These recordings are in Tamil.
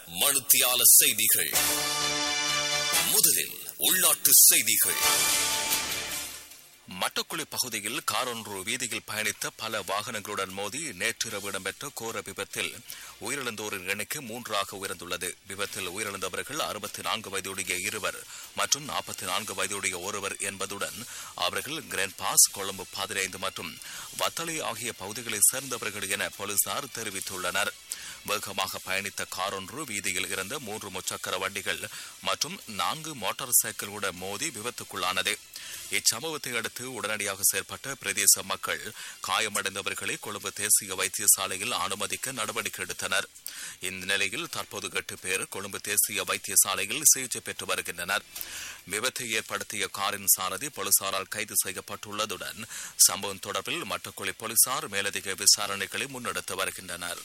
மணித்தியால செய்திகள் முதலில் உள்நாட்டு செய்திகள் மட்டக்குழி பகுதியில் காரொன்று வீதியில் பயணித்த பல வாகனங்களுடன் மோதி நேற்றிரவு இடம்பெற்ற கோர விபத்தில் உயிரிழந்தோரின் எண்ணிக்கை மூன்றாக உயர்ந்துள்ளது விபத்தில் உயிரிழந்தவர்கள் அறுபத்தி நான்கு வயதுடைய இருவர் மற்றும் நாற்பத்தி நான்கு வயதுடைய ஒருவர் என்பதுடன் அவர்கள் கிராண்ட் பாஸ் கொழும்பு பதினைந்து மற்றும் வத்தளை ஆகிய பகுதிகளைச் சேர்ந்தவர்கள் என போலீசார் தெரிவித்துள்ளனர் வேகமாக பயணித்த காரொன்று வீதியில் இருந்த மூன்று முச்சக்கர வண்டிகள் மற்றும் நான்கு மோட்டார் சைக்கிளுடன் மோதி விபத்துக்குள்ளானது இச்சம்பவத்தை அடுத்து உடனடியாக செயற்பட்ட பிரதேச மக்கள் காயமடைந்தவர்களை கொழும்பு தேசிய வைத்தியசாலையில் அனுமதிக்க நடவடிக்கை எடுத்தனர் இந்த நிலையில் தற்போது எட்டு பேர் கொழும்பு தேசிய வைத்தியசாலையில் சிகிச்சை பெற்று வருகின்றனர் விபத்தை ஏற்படுத்திய காரின் சாரதி போலீசாரால் கைது செய்யப்பட்டுள்ளதுடன் சம்பவம் தொடர்பில் மட்டக்குழி போலீசார் மேலதிக விசாரணைகளை முன்னெடுத்து வருகின்றனர்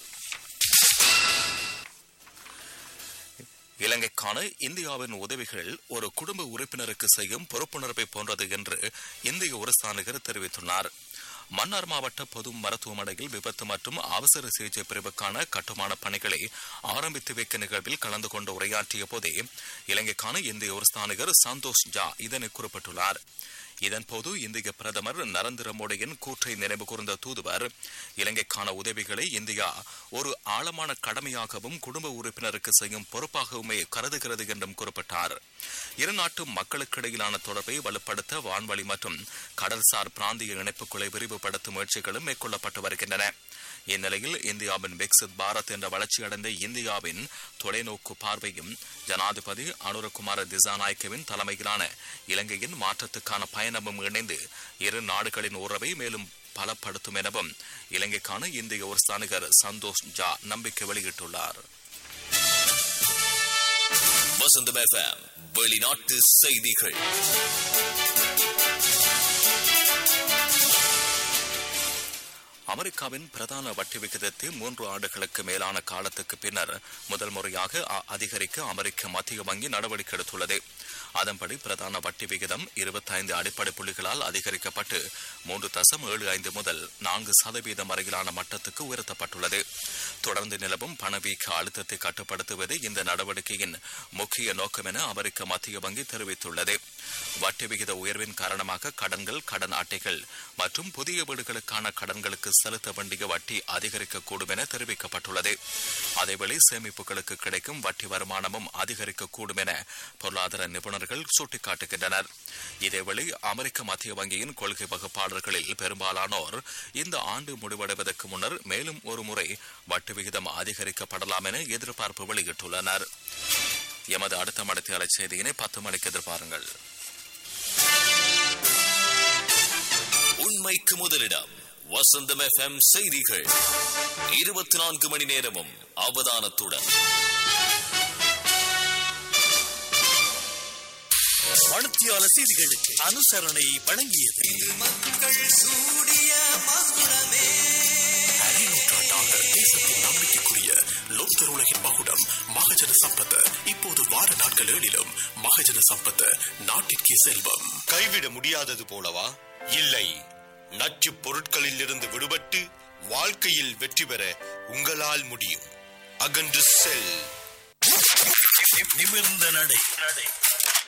இலங்கைக்கான இந்தியாவின் உதவிகள் ஒரு குடும்ப உறுப்பினருக்கு செய்யும் பொறுப்புணர்வை போன்றது என்று இந்திய உரசாணிகர் தெரிவித்துள்ளார் மன்னார் மாவட்ட பொது மருத்துவமனையில் விபத்து மற்றும் அவசர சிகிச்சை பிரிவுக்கான கட்டுமான பணிகளை ஆரம்பித்து வைக்க நிகழ்வில் கலந்து கொண்டு உரையாற்றிய போதே இலங்கைக்கான இந்திய உரஸ்தானிகர் சந்தோஷ் ஜா இதனை குறிப்பிட்டுள்ளார் இதன்போது இந்திய பிரதமர் நரேந்திர மோடியின் கூற்றை நினைவு கூர்ந்த தூதுவர் இலங்கைக்கான உதவிகளை இந்தியா ஒரு ஆழமான கடமையாகவும் குடும்ப உறுப்பினருக்கு செய்யும் பொறுப்பாகவுமே கருதுகிறது என்றும் குறிப்பிட்டார் இரு நாட்டு மக்களுக்கிடையிலான தொடர்பை வலுப்படுத்த வான்வழி மற்றும் கடல்சார் பிராந்திய இணைப்புகளை விரிவுபடுத்தும் முயற்சிகளும் மேற்கொள்ளப்பட்டு வருகின்றன இந்நிலையில் இந்தியாவின் விக்சித் பாரத் என்ற வளர்ச்சியடைந்த இந்தியாவின் தொலைநோக்கு பார்வையும் ஜனாதிபதி அனுரகுமார திசாநாயக்கவின் தலைமையிலான இலங்கையின் மாற்றத்துக்கான பயணமும் இணைந்து இரு நாடுகளின் உறவை மேலும் பலப்படுத்தும் எனவும் இலங்கைக்கான இந்திய உறுஸ்தானிகர் சந்தோஷ் ஜா நம்பிக்கை வெளியிட்டுள்ளார் வசந்தம் எஃப்எம் வெளிநாட்டு செய்திகள் அமெரிக்காவின் பிரதான வட்டி விகிதத்தை மூன்று ஆண்டுகளுக்கு மேலான காலத்துக்கு பின்னர் முதல் முறையாக அ- அதிகரிக்க அமெரிக்க மத்திய வங்கி நடவடிக்கை எடுத்துள்ளது அதன்படி பிரதான வட்டி விகிதம் இருபத்தைந்து அடிப்படை புள்ளிகளால் அதிகரிக்கப்பட்டு மூன்று தசம் ஏழு ஐந்து முதல் நான்கு சதவீதம் வரையிலான மட்டத்துக்கு உயர்த்தப்பட்டுள்ளது தொடர்ந்து நிலவும் பணவீக்க அழுத்தத்தை கட்டுப்படுத்துவது இந்த நடவடிக்கையின் முக்கிய நோக்கம் என அமெரிக்க மத்திய வங்கி தெரிவித்துள்ளது வட்டி விகித உயர்வின் காரணமாக கடன்கள் கடன் அட்டைகள் மற்றும் புதிய வீடுகளுக்கான கடன்களுக்கு செலுத்த வேண்டிய வட்டி அதிகரிக்கக்கூடும் என தெரிவிக்கப்பட்டுள்ளது அதேவேளை சேமிப்புகளுக்கு கிடைக்கும் வட்டி வருமானமும் அதிகரிக்கக்கூடும் என பொருளாதார நிபுணர்கள் சுட்டிக்காட்டுகின்றனர் இதேவேளை அமெரிக்க மத்திய வங்கியின் கொள்கை வகுப்பாளர்களில் பெரும்பாலானோர் இந்த ஆண்டு முடிவடைவதற்கு முன்னர் மேலும் ஒரு முறை வட்டி விகிதம் அதிகரிக்கப்படலாம் என எதிர்பார்ப்பு வெளியிட்டுள்ளனர் எமது அடுத்த மடத்தியாளர் செய்தியினை பத்து மணிக்கு எதிர்பாருங்கள் உண்மைக்கு முதலிடம் வசந்தம் எஃப்எம் செய்திகள் இருபத்தி நான்கு மணி நேரமும் அவதானத்துடன் மணத்தியால செய்திகளுக்கு அனுசரணை வழங்கியது நூற்றாண்டாக தேசத்தின் நம்பிக்கைக்குரிய லோக்தர் உலகின் மகுடம் மகஜன சம்பத் இப்போது வார நாட்கள் ஏழிலும் மகஜன சம்பத் நாட்டிற்கே செல்வம் கைவிட முடியாதது போலவா இல்லை நச்சு பொருட்களில் இருந்து விடுபட்டு வாழ்க்கையில் வெற்றி பெற உங்களால் முடியும் அகன்று செல் நிமிர்ந்த நடை